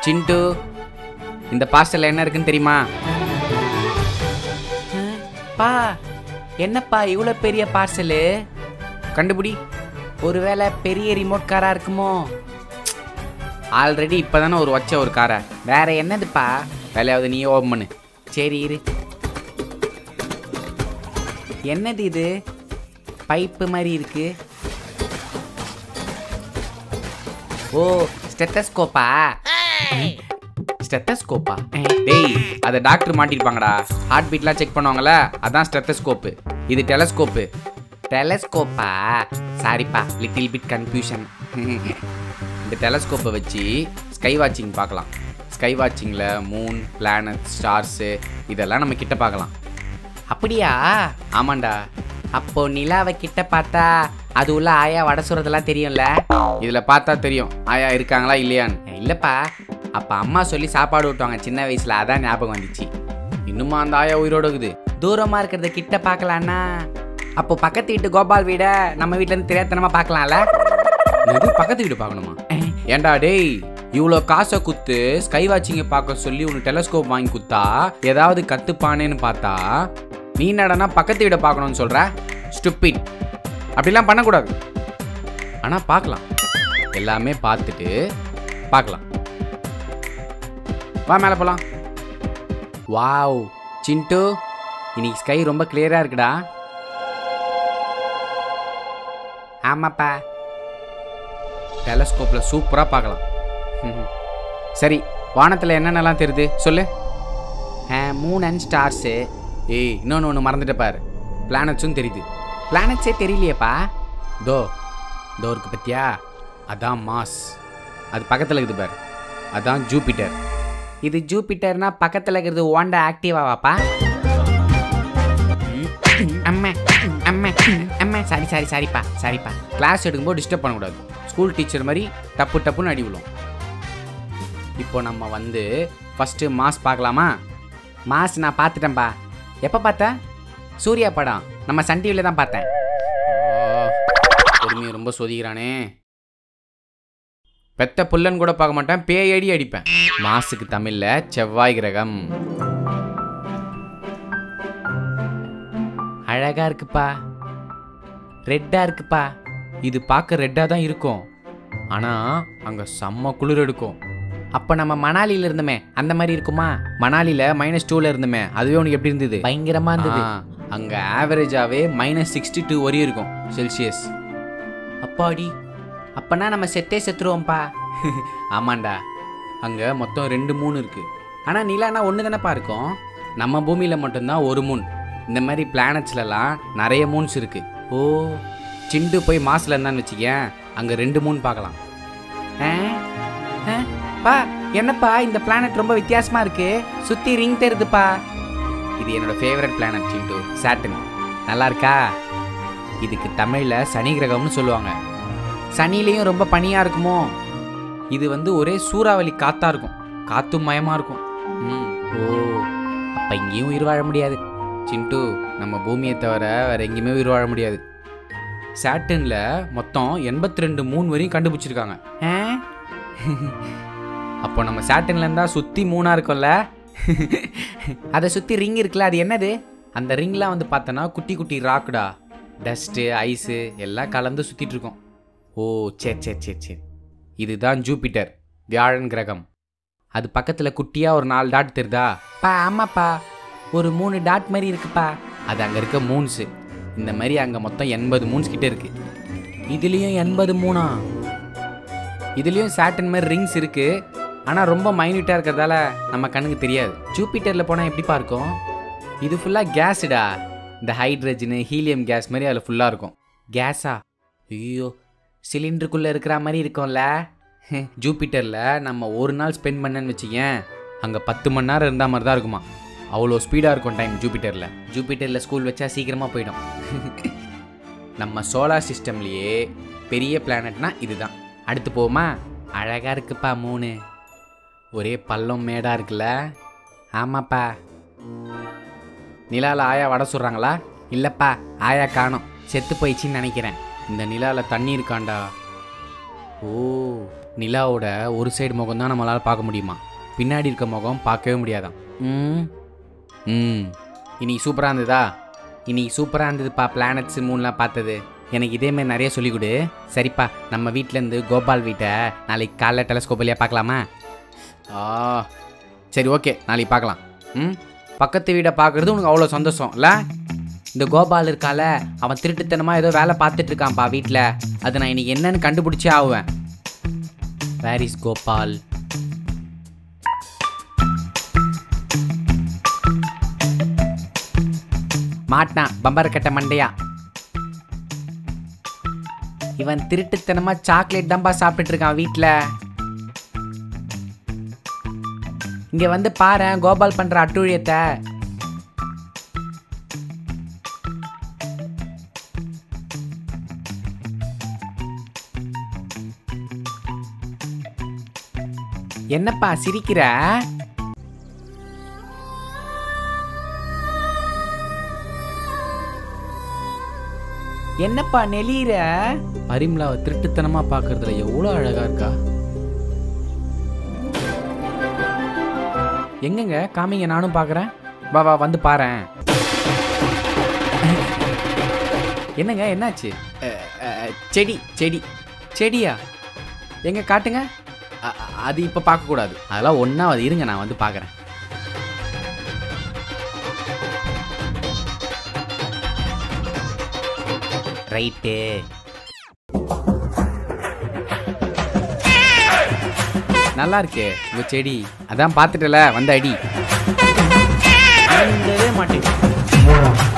சிண்டு இந்த பார்சல்ல என்ன இருக்குன்னு தெரியுமா பா என்னப்பா இவ்வளோ பெரிய பார்சலு கண்டுபிடி ஒருவேளை பெரிய ரிமோட் காரா இருக்குமோ ஆல்ரெடி இப்போதானே ஒரு வச்ச ஒரு காரை வேற என்னதுப்பா வேலையாவது நீ ஓப்பன் பண்ணு சரி இரு என்னது இது பைப்பு மாதிரி இருக்கு ஓ ஸ்டெத்தஸ்கோப்பா ஸ்டெத்தஸ்கோப்பா டேய் அதை டாக்டர் மாட்டிருப்பாங்கடா ஹார்ட் பீட்லாம் செக் பண்ணுவாங்கல்ல அதான் ஸ்டெத்தஸ்கோப்பு இது டெலஸ்கோப்பு டெலஸ்கோப்பா சாரிப்பா லிட்டில் பிட் கன்ஃபியூஷன் இந்த டெலஸ்கோப்பை வச்சு ஸ்கை வாட்சிங் பார்க்கலாம் ஸ்கை வாட்சிங்கில் மூன் பிளானட் ஸ்டார்ஸு இதெல்லாம் நம்ம கிட்ட பார்க்கலாம் அப்படியா ஆமாண்டா அப்போ நிலாவை கிட்ட பார்த்தா அது உள்ள ஆயா வடை சுடுறதெல்லாம் தெரியும்ல இதுல பார்த்தா தெரியும் ஆயா இருக்காங்களா இல்லையான்னு இல்லப்பா அப்ப அம்மா சொல்லி சாப்பாடு ஊட்டுவாங்க சின்ன வயசுல அதான் ஞாபகம் வந்துச்சு இன்னுமா அந்த ஆயா உயிரோட இருக்குது தூரமா இருக்கிறத கிட்ட பார்க்கலான்னா அப்போ பக்கத்து வீட்டு கோபால் வீட நம்ம வீட்ல இருந்து தெரியாதனமா பார்க்கலாம்ல இது பக்கத்து வீடு பார்க்கணுமா ஏன்டா டேய் இவ்வளோ காசை குத்து ஸ்கை வாட்சிங்கை பார்க்க சொல்லி உனக்கு டெலஸ்கோப் வாங்கி குத்தா ஏதாவது கத்துப்பானேன்னு பார்த்தா நீ என்னடனா பக்கத்து வீடை பார்க்கணும்னு சொல்ற ஸ்டுப்பிட் அப்படிலாம் பண்ணக்கூடாது ஆனால் பார்க்கலாம் எல்லாமே பார்த்துட்டு பார்க்கலாம் வா மேலே போகலாம் வாவ் சிண்டு இன்னைக்கு ஸ்கை ரொம்ப கிளியராக இருக்குடா ஆமாப்பா டெலஸ்கோப்பில் சூப்பராக பார்க்கலாம் ம்ஹும். சரி வானத்தில் என்னென்னலாம் தெரியுது சொல்லு மூன் அண்ட் ஸ்டார்ஸு ஏய் இன்னொன்று ஒன்று மறந்துட்ட பாரு பிளானட்ஸும் தெரியுது பிளானட்ஸே தெரியலையேப்பா தோ தோ இருக்கு பத்தியா அதான் மாஸ் அது பக்கத்தில் இருக்குது பாரு அதான் ஜூபிட்டர் இது ஜூபிட்டர்னா பக்கத்தில் இருக்கிறது ஓண்டா ஆக்டிவாவாப்பா அம்மா அம்மா அம்மா சாரி சாரி சாரிப்பா சாரிப்பா கிளாஸ் எடுக்கும்போது டிஸ்டர்ப் பண்ணக்கூடாது ஸ்கூல் டீச்சர் மாதிரி டப்பு டப்புன்னு அடி விழும் இப்போ நம்ம வந்து ஃபஸ்ட்டு மாஸ் பார்க்கலாமா மாஸ் நான் பார்த்துட்டேன்ப்பா எப்போ பார்த்த சூர்யா படம் நம்ம சன் டிவியில் தான் பார்த்தேன் பொறுமையை ரொம்ப சொதிக்கிறானே பெத்த புல்லன் கூட பார்க்க மாட்டேன் பேயடி அடிப்பேன் மாசுக்கு தமிழில் செவ்வாய் கிரகம் அழகா இருக்குப்பா ரெட்டா இருக்குப்பா இது பார்க்க ரெட்டா தான் இருக்கும் ஆனா அங்க செம்ம குளிர் எடுக்கும் அப்ப நம்ம மணாலியில இருந்தோமே அந்த மாதிரி இருக்குமா மணாலியில மைனஸ் டூல இருந்தோமே அதுவே உனக்கு எப்படி இருந்தது பயங்கரமா இருந்தது அங்க ஆவரேஜாவே மைனஸ் சிக்ஸ்டி டூ வரையும் இருக்கும் செல்சியஸ் அப்பாடி அப்பனா நம்ம செத்தே செத்துருவோம்ப்பா ஆமாண்டா அங்க மொத்தம் ரெண்டு மூணு இருக்கு ஆனா நிலானா ஒன்று தானேப்பா இருக்கும் நம்ம பூமியில மட்டும்தான் ஒரு மூன் இந்த மாதிரி பிளானட்ஸ்லலாம் நிறைய மூன்ஸ் இருக்கு ஓ சிண்டு போய் மாசில் இருந்தான்னு வச்சுக்கேன் அங்கே ரெண்டு மூன் பார்க்கலாம் ஆ? ஆ? பா என்னப்பா இந்த பிளானட் ரொம்ப வித்தியாசமா இருக்கு சுத்தி ரிங் தெரியுதுப்பா இது என்னோட ஃபேவரட் பிளானட் சிண்டு சாட்டன் நல்லா இருக்கா இதுக்கு தமிழில் சனி கிரகம்னு சொல்லுவாங்க சனிலையும் ரொம்ப பனியாக இருக்குமோ இது வந்து ஒரே சூறாவளி காத்தா இருக்கும் காத்தும் மயமா இருக்கும் ம் ஓ அப்போ இங்கேயும் உயிர் வாழ முடியாது சிண்டு நம்ம பூமியை தவிர வேற எங்கேயுமே உயிர் வாழ முடியாது சாட்டனில் மொத்தம் எண்பத்தி ரெண்டு மூணு வரையும் கண்டுபிடிச்சிருக்காங்க ஆ? அப்போ நம்ம சாட்டன்ல இருந்தா சுற்றி மூணாக இருக்கும்ல அதை சுற்றி ரிங் இருக்குல்ல அது என்னது அந்த ரிங்லாம் வந்து பார்த்தோன்னா குட்டி குட்டி ராக்குடா டஸ்ட்டு ஐஸு எல்லாம் கலந்து சுற்றிட்டு இருக்கோம் ஓ சரி சரி சரி சரி இதுதான் ஜூபிட்டர் வியாழன் கிரகம் அது பக்கத்தில் குட்டியாக ஒரு நாலு டாட் தெரியுதா பா ஆமாப்பா ஒரு மூணு டாட் மாதிரி இருக்குப்பா அது அங்கே இருக்க மூன்ஸு இந்த மாதிரி அங்கே மொத்தம் எண்பது மூன்ஸ் கிட்ட இருக்கு இதுலேயும் எண்பது மூணா இதுலேயும் சாட்டன் மாதிரி ரிங்ஸ் இருக்கு ஆனால் ரொம்ப மைன்யூட்டாக இருக்கிறதால நம்ம கண்ணுக்கு தெரியாது ஜூபிட்டரில் போனால் எப்படிப்பா இருக்கும் இது ஃபுல்லாக கேஸுடா இந்த ஹைட்ரஜனு ஹீலியம் கேஸ் மாதிரி அதில் ஃபுல்லாக இருக்கும் கேஸா ஐயோ சிலிண்டருக்குள்ளே இருக்கிற மாதிரி இருக்கும்ல ஜூபிட்டரில் நம்ம ஒரு நாள் ஸ்பெண்ட் பண்ணேன்னு வச்சுக்கேன் அங்கே பத்து மணி நேரம் இருந்த மாதிரி தான் இருக்குமா அவ்வளோ ஸ்பீடாக இருக்கும் டைம் ஜூபிட்டரில் ஜூபிட்டரில் ஸ்கூல் வச்சா சீக்கிரமாக போயிடும் நம்ம சோலார் சிஸ்டம்லேயே பெரிய பிளானட்னா இதுதான் அடுத்து போமா அழகாக இருக்குப்பா மூணு ஒரே பள்ளம் மேடாக இருக்குல்ல ஆமாப்பா நிலாவில் ஆயா வடை சுடுறாங்களா இல்லைப்பா ஆயா காணோம் செத்து போயிடுச்சின்னு நினைக்கிறேன் இந்த நிலாவில் தண்ணி இருக்காண்டா ஓ நிலாவோட ஒரு சைடு முகம் தான் நம்மளால் பார்க்க முடியுமா பின்னாடி இருக்க முகம் பார்க்கவே முடியாதாம் ம் ம் இன்னைக்கு சூப்பராக இருந்ததா இன்னைக்கு சூப்பராக இருந்ததுப்பா பிளானட்ஸ் மூணுலாம் பார்த்தது எனக்கு இதேமாரி நிறைய சொல்லிக் கொடு சரிப்பா நம்ம வீட்டிலேருந்து கோபால் வீட்டை நாளைக்கு காலைல டெலஸ்கோப் வழியாக பார்க்கலாமா ஆ சரி ஓகே நாளைக்கு பார்க்கலாம் ம் பக்கத்து வீடை பார்க்குறது உனக்கு அவ்வளோ சந்தோஷம் இல்லை இந்த கோபால் இருக்கால அவன் திருட்டுத்தனமாக ஏதோ வேலை பார்த்துட்டு இருக்கான்ப்பா வீட்டில் அது நான் இன்னைக்கு என்னன்னு கண்டுபிடிச்சே ஆகுவேன் வேர் இஸ் கோபால் மாட்டினான் பம்பர் கட்ட மண்டையா இவன் திருட்டுத்தனமா சாக்லேட் தான்பா சாப்பிட்டுட்டு இருக்கான் வீட்டில் இங்க வந்து பாரு கோபால் பண்ற அட்டூழியத்தை என்னப்பா சிரிக்கிற என்னப்பா நெளியிற பரிமலாவை திருட்டுத்தனமா பார்க்கறதுல எவ்வளோ அழகா இருக்கா எங்கங்க காமிங்க நானும் பார்க்குறேன் வா வா வந்து பாரேன் என்னங்க என்னாச்சு அ, அ, செடி செடி செடியா எங்க காட்டுங்க அ, அ, அது இப்போ பார்க்கக்கூடாது அதெல்லாம் ஒன்றா அது இருங்க நான் வந்து பார்க்குறேன் ரைட்டு நல்லா இருக்கே உங்க செடி அதான் பார்த்துட்டல வந்த அடி மாட்டேன்